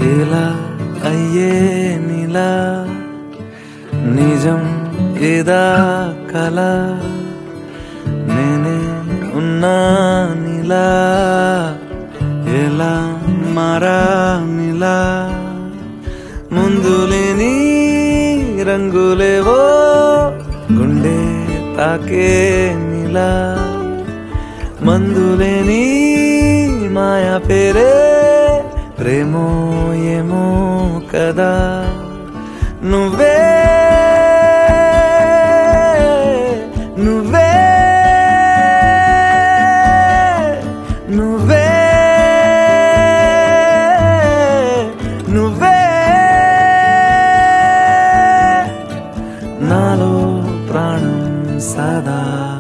ఎలా అయ్యే నిలా నిజం ఏదా కల నేనే ఉన్నా నిలా ఎలా మారా నిలా ముందు లేని రంగులేవో గుండె తాకే నిలా మందులేని మాయా పేరే ప్రేమో ఏమో కదా నువ్వే నువ్వే నువ్వే నువ్వే నాలో ప్రాణం సదా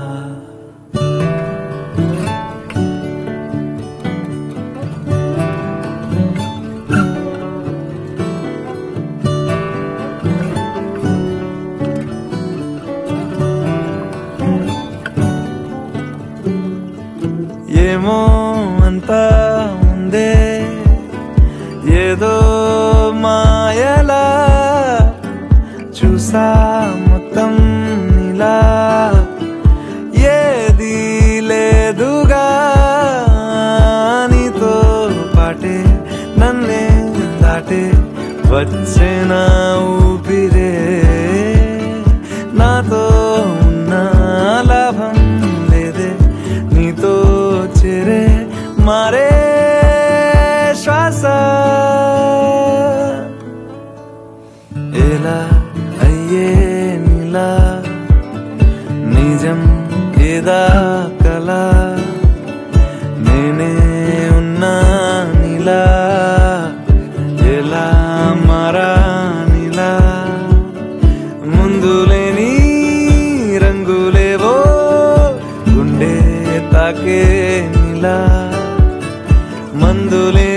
ఏమో అంతా ఉందే ఏదో మాయలా చూసా మొత్తం ఇలా ఏది లేదుగా నీతో పాటే నన్నే దాటే వచ్చేన ఊపిరే నాతో ఉన్న లాభం లేదే నీతో చేరే మారే శ్వాస ఎలా అయ్యే నిలా నిజం ఏదా కల నేనే ఉన్నా నిలా ఎలా మారా నిలా ముందు లేని రంగులేవో గుండె తాకే నిలా మందులే